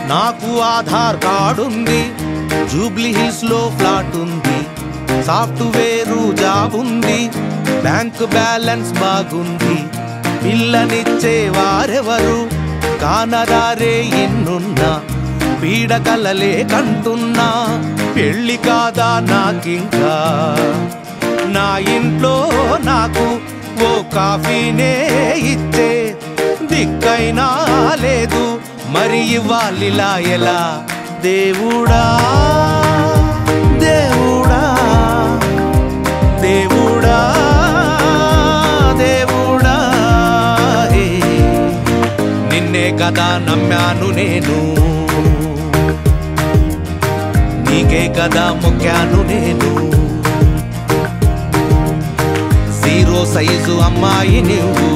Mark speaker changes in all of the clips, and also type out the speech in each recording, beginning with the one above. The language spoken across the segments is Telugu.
Speaker 1: నాకు ఆధార్ కార్డు ఉంది జూబ్లీ హిల్స్ లో ఫ్లాట్ ఉంది సాఫ్ట్వేరు జాబ్ ఉంది బ్యాంక్ బ్యాలెన్స్ బాగుంది పిల్లనిచ్చే వారెవరు కానరారే ఎన్నున్నా పీడకలలే కంటున్నా పెళ్లి కాదా నాకింకా నా ఇంట్లో నాకు ఓ కాఫీనే ఇచ్చే దిక్కైనా లేదు మరి ఇవ్వాలిలా ఎలా దేవుడా దేవుడా దేవుడా దేవుడా ఏ. నిన్నే కదా నమ్మాను నేను నీకే కదా మొక్కాను నేను జీరో సైజు అమ్మాయి నువ్వు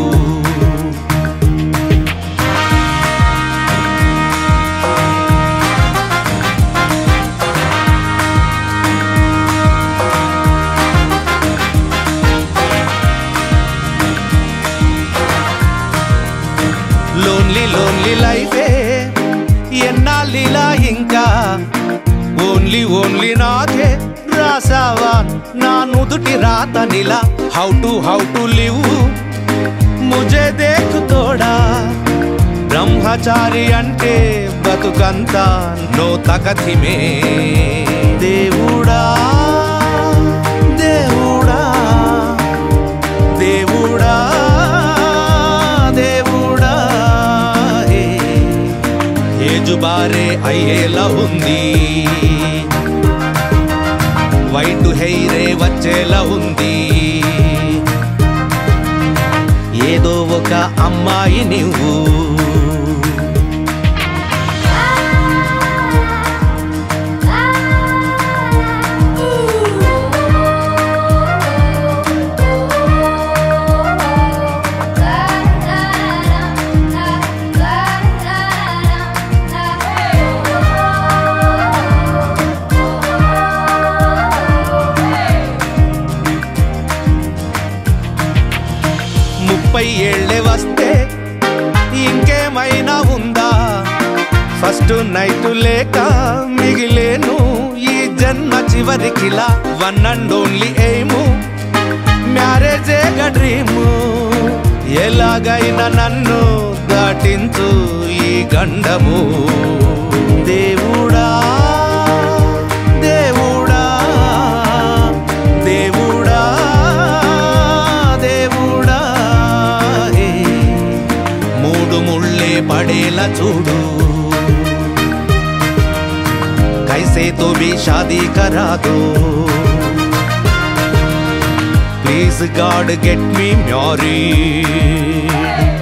Speaker 1: లోన్లీ లోన్లీ లైఫే ఎన్నాళ్ళిలా ఇంకా ఓన్లీ ఓన్లీ నాకే రాసావా నా నుదుటి రాతనిలా how to how to live ముజే దేఖ్ తోడా బ్రహ్మచారి అంటే బతుకంతా నో తగతిమే దేవుడా దేవుడా దేవుడా దేవుడా ఏ. ఏజుబారే అయ్యేలా ఉంది వైట్ హెయిరే వచ్చేలా ఉంది ఏదో ఒక అమ్మాయి నువ్వు ముప్పై ఏళ్ళే వస్తే ఇంకేమైనా ఉందా ఫస్ట్ నైట్ లేక మిగిలేను ఈ జన్మ చివరికిలా వన్ అండ్ ఓన్లీ ఎయిము మ్యారేజే డ్రీము ఎలాగైనా నన్ను దాటించు ఈ గండము దేవుడా దేవుడా దేవుడా దేవుడా ఏ. మూడు ముళ్ళే పడేలా చూడు కైసే తో भी शादी करा दो please God get me married